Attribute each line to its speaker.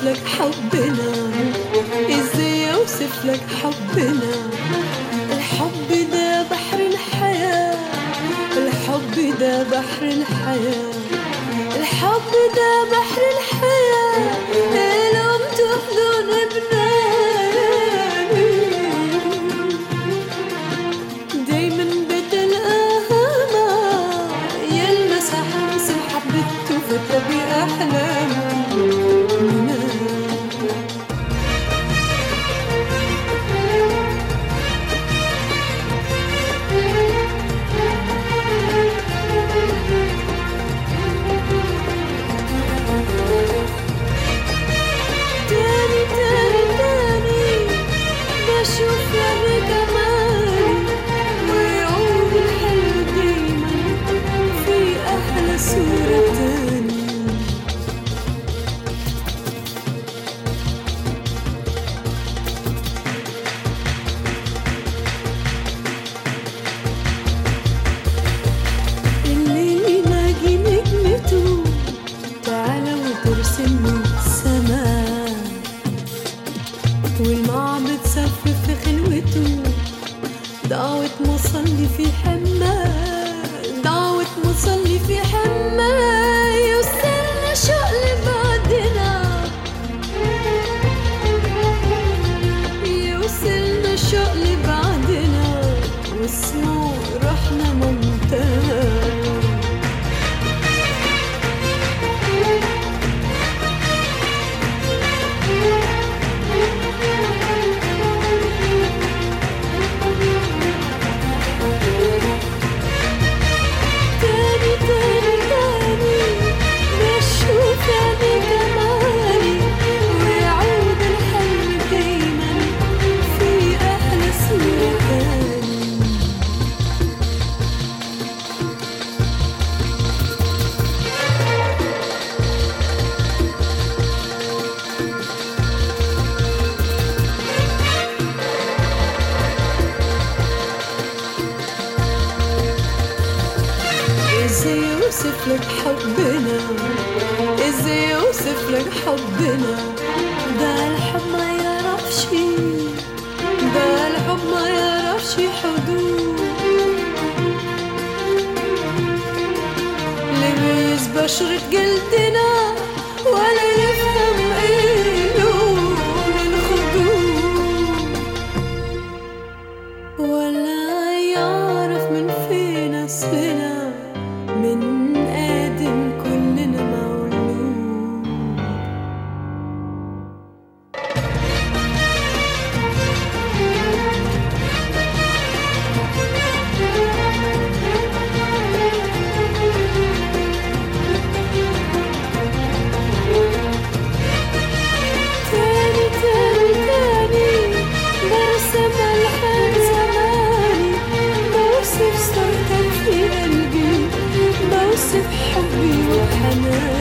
Speaker 1: اوصف لك حبنا ازاي اوصف لك حبنا الحب ده بحر الحياة الحب ده بحر الحياة الحب ده بحر الحياة لم تحضن ابناني دايما بتلقاها يلمس حمس محبته فتبي أحلامنا تاني تاني تاني بشوف يعني جمالي ويعود الحلو دايما في أحلى صورة تاني الليل يناجي نجمته تعالى وترسم له السماء والمعبد سف في خلوته دعوة مصلي في حماه دعوة مصلي في حماه يوصلنا شوق لبعدنا يوصلنا شوق لبعدنا واسمه رحنا ممتاز تاني تاني تاني بشوف يعني جمالي ويعود الحلم دايما في أحلى صورة تاني ازاي اوصف لك حبنا ازاي اوصف لك حبنا ده الحب ما يعرفش ده الحب ما يعرفش حدود لبس بشرة جلدنا ولا يفهم ايه لون الخدود ولا يعرف من فين اسمنا من آدم كلنا مولود تاني تاني تاني برسم ألحان زماني بوصف صورتك في قلبي بوصف حبي وحناني